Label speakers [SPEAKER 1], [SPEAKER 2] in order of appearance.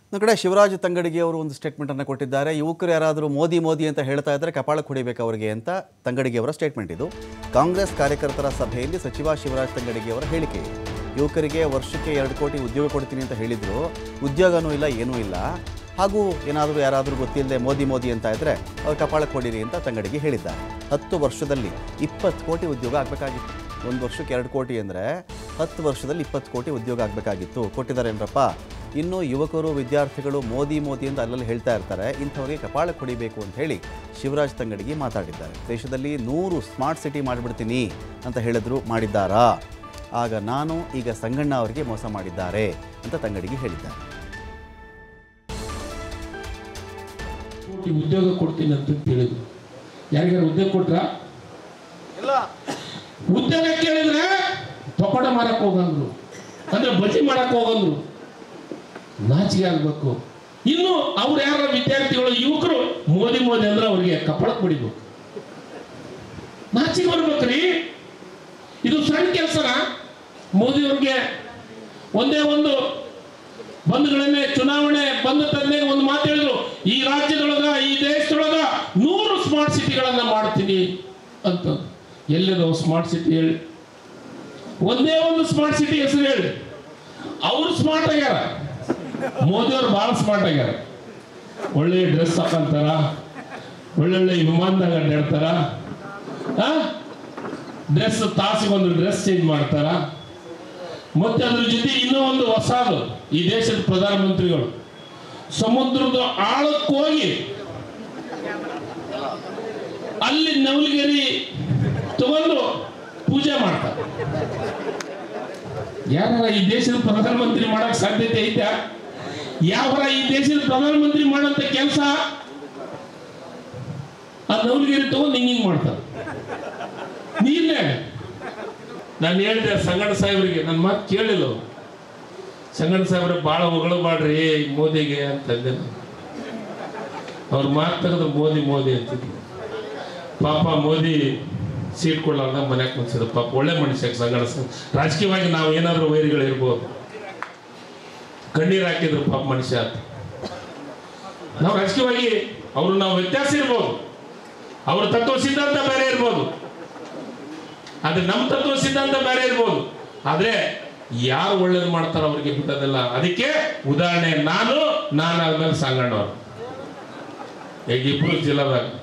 [SPEAKER 1] ಒಂದು ಕಡೆ ಶಿವರಾಜ್ ತಂಗಡಿಗೆ ಅವರು ಒಂದು ಸ್ಟೇಟ್ಮೆಂಟನ್ನು ಕೊಟ್ಟಿದ್ದಾರೆ ಯುವಕರು ಯಾರಾದರೂ ಮೋದಿ ಮೋದಿ ಅಂತ ಹೇಳ್ತಾ ಇದ್ದರೆ ಕಪಾಳ ಕುಡಿಬೇಕು ಅವರಿಗೆ ಅಂತ ತಂಗಡಿಗೆ ಅವರ ಸ್ಟೇಟ್ಮೆಂಟ್ ಇದು ಕಾಂಗ್ರೆಸ್ ಕಾರ್ಯಕರ್ತರ ಸಭೆಯಲ್ಲಿ ಸಚಿವ ಶಿವರಾಜ್ ತಂಗಡಿಗೆ ಅವರ ಹೇಳಿಕೆ ಇದು. ಯುವಕರಿಗೆ ವರ್ಷಕ್ಕೆ ಎರಡು ಕೋಟಿ ಉದ್ಯೋಗ ಕೊಡ್ತೀನಿ ಅಂತ ಹೇಳಿದರು ಉದ್ಯೋಗನೂ ಇಲ್ಲ ಏನೂ ಇಲ್ಲ ಹಾಗೂ ಏನಾದರೂ ಯಾರಾದರೂ ಗೊತ್ತಿಲ್ಲದೆ ಮೋದಿ ಮೋದಿ ಅಂತ ಇದ್ದರೆ ಅವ್ರು ಕಪಾಳ ಕೊಡಿರಿ ಅಂತ ತಂಗಡಿಗೆ ಹೇಳಿದ್ದಾರೆ ಹತ್ತು ವರ್ಷದಲ್ಲಿ ಇಪ್ಪತ್ತು ಕೋಟಿ ಉದ್ಯೋಗ ಆಗಬೇಕಾಗಿತ್ತು ಒಂದು ವರ್ಷಕ್ಕೆ ಎರಡು ಕೋಟಿ ಅಂದರೆ ಹತ್ತು ವರ್ಷದಲ್ಲಿ ಇಪ್ಪತ್ತು ಕೋಟಿ ಉದ್ಯೋಗ ಆಗಬೇಕಾಗಿತ್ತು ಕೊಟ್ಟಿದ್ದಾರೆ ಏನ್ರಪ್ಪ ಇನ್ನು ಯುವಕರು ವಿದ್ಯಾರ್ಥಿಗಳು ಮೋದಿ ಮೋದಿ ಅಂತ ಅಲ್ಲಲ್ಲಿ ಹೇಳ್ತಾ ಇರ್ತಾರೆ ಇಂಥವರಿಗೆ ಕಪಾಳ ಕೊಡಿಬೇಕು ಅಂತ ಹೇಳಿ ಶಿವರಾಜ್ ತಂಗಡಿಗೆ ಮಾತಾಡಿದ್ದಾರೆ ದೇಶದಲ್ಲಿ ನೂರು ಸ್ಮಾರ್ಟ್ ಸಿಟಿ ಮಾಡಿಬಿಡ್ತೀನಿ ಅಂತ ಹೇಳಿದ್ರು ಮಾಡಿದ್ದಾರಾ ಆಗ ನಾನು ಈಗ ಸಂಗಣ್ಣ ಅವರಿಗೆ ಮೋಸ ಮಾಡಿದ್ದಾರೆ ಅಂತ ತಂಗಡಿಗೆ ಹೇಳಿದ್ದಾರೆ
[SPEAKER 2] ಕೋಟಿ ಉದ್ಯೋಗ ಕೊಡ್ತೀನಿ ಅಂತ ಹೇಳಿದ್ರು ಯಾರಿಗಾರು ಉದ್ಯೋಗ ಕೊಟ್ರ ಉದ್ಯೋಗ ಕೇಳಿದ್ರೆ ಪಕೋಡ ಮಾರಕ್ ಹೋಗಂದ್ರು ಅಂದ್ರೆ ಬಜ್ಜಿ ಮಾಡಕ್ ಹೋಗಂದ್ರು ನಾಚಿಕೆ ಆಗ್ಬೇಕು ಇನ್ನು ಅವ್ರು ಯಾರ ವಿದ್ಯಾರ್ಥಿಗಳು ಯುವಕರು ಮೋದಿ ಮೋದಿ ಅಂದ್ರೆ ಅವ್ರಿಗೆ ಕಪ್ಪಳಕ್ ಬಿಡಿಬೇಕು ನಾಚಿಕೆ ಬರ್ಬೇಕ್ರಿ ಇದು ಸಣ್ಣ ಕೆಲಸನ ಮೋದಿ ಅವ್ರಿಗೆ ಒಂದೇ ಒಂದು ಬಂಧುಗಳನ್ನೇ ಚುನಾವಣೆ ಬಂದ ತಂದೆ ಒಂದು ಮಾತು ಹೇಳಿದ್ರು ಈ ರಾಜ್ಯದೊಳಗ ಈ ದೇಶದೊಳಗ ನೂರು ಸ್ಮಾರ್ಟ್ ಸಿಟಿಗಳನ್ನ ಮಾಡ್ತೀನಿ ಅಂತ ಎಲ್ಲದ ಸ್ಮಾರ್ಟ್ ಸಿಟಿ ಹೇಳಿ ಒಂದೇ ಒಂದು ಸ್ಮಾರ್ಟ್ ಸಿಟಿ ಹೆಸರು ಹೇಳಿ ಅವ್ರು ಸ್ಮಾರ್ಟ್ ಆಗ್ಯಾರ ಮೋದಿ ಅವ್ರು ಬಹಳ ಸ್ಮಾರ್ಟ್ ಆಗ್ಯಾರ ಒಳ್ಳೆ ಡ್ರೆಸ್ ಹಾಕಂತಾರ ಒಳ್ಳೊಳ್ಳೆ ವಿಮಾನದಾಗ ಅಡ್ಡಾಡ್ತಾರ ಡ್ರೆಸ್ ತಾಸಿಗೊಂದು ಡ್ರೆಸ್ ಚೇಂಜ್ ಮಾಡ್ತಾರ ಮತ್ತೆ ಅದ್ರ ಜೊತೆ ಇನ್ನೂ ಒಂದು ಹೊಸದು ಈ ದೇಶದ ಪ್ರಧಾನಮಂತ್ರಿಗಳು ಸಮುದ್ರದ ಆಳಕ್ಕೆ ಹೋಗಿ ಅಲ್ಲಿ ನವಲಗಿರಿ ತಗೊಂಡು ಪೂಜೆ ಮಾಡ್ತಾರೆ ಯಾರ ಈ ದೇಶದ ಪ್ರಧಾನಮಂತ್ರಿ ಮಾಡಕ್ ಸಾಧ್ಯತೆ ಐತಾ ಯಾವರ ಈ ದೇಶದ ಪ್ರಧಾನಮಂತ್ರಿ ಮಾಡಂತ ಕೆಲಸ ಆ ನವಲಗಿರಿ ತಗೊಂಡು ಹಿಂಗ್ ಹಿಂಗ್ ಮಾಡ್ತಾರೆ ನೀರ್ನೇ ನಾನು ಹೇಳಿದೆ ಸಂಗಣ್ಣ ಸಾಹೇಬ್ರಿಗೆ ನನ್ನ ಮಾತು ಕೇಳಿಲ್ಲ ಅವ್ರು. ಸಂಗಣ್ಣ ಸಾಹೇಬ್ರೆ ಭಾಳ ಹೊಗಳಬಾಡ್ರಿ ಈ ಮೋದಿಗೆ ಅಂತಂದೆ ನಾನು ಅವ್ರ ಮಾತು ತೆಗೆದು ಮೋದಿ ಮೋದಿ ಅಂತಿದ್ರು ಪಾಪ ಮೋದಿ ಸೀಟ್ ಕೊಡ್ಲಾರ್ದ ಮನ್ಯಾಗ ಕುಂತಿದ್ರು ಪಾಪ ಒಳ್ಳೆ ಮನುಷ್ಯ ಸಂಗಣ್ಣ ಸಾಹೇಬ್ ರಾಜಕೀಯವಾಗಿ ನಾವು ಏನಾದರೂ ವೈರಿಗಳು ಇರ್ಬೋದು ಕಣ್ಣೀರು ಹಾಕಿದ್ರು ಪಾಪ ಮನುಷ್ಯ ಅಂತ ನಾವು ರಾಜಕೀಯವಾಗಿ ಅವರು ನಾವು ವ್ಯತ್ಯಾಸ ಇರ್ಬೋದು ಅವ್ರ ತತ್ವ ಸಿದ್ಧಾಂತ ಬೇರೆ ಇರ್ಬೋದು ಆದ್ರೆ ನಮ್ಮ ತತ್ವ ಸಿದ್ಧಾಂತ ಬೇರೆ ಇರ್ಬೋದು ಆದ್ರೆ ಯಾರು ಒಳ್ಳೇದು ಮಾಡ್ತಾರೋ ಅವ್ರಿಗೆ ಬಿಟ್ಟದಲ್ಲ ಅದಕ್ಕೆ ಉದಾಹರಣೆ ನಾನು ನಾನಾದ್ಮೇಲೆ ಸಂಗಣ್ಣವ್ರು ಈಗ ಇಬ್ರು ಜಿಲ್ಲಾದಾಗ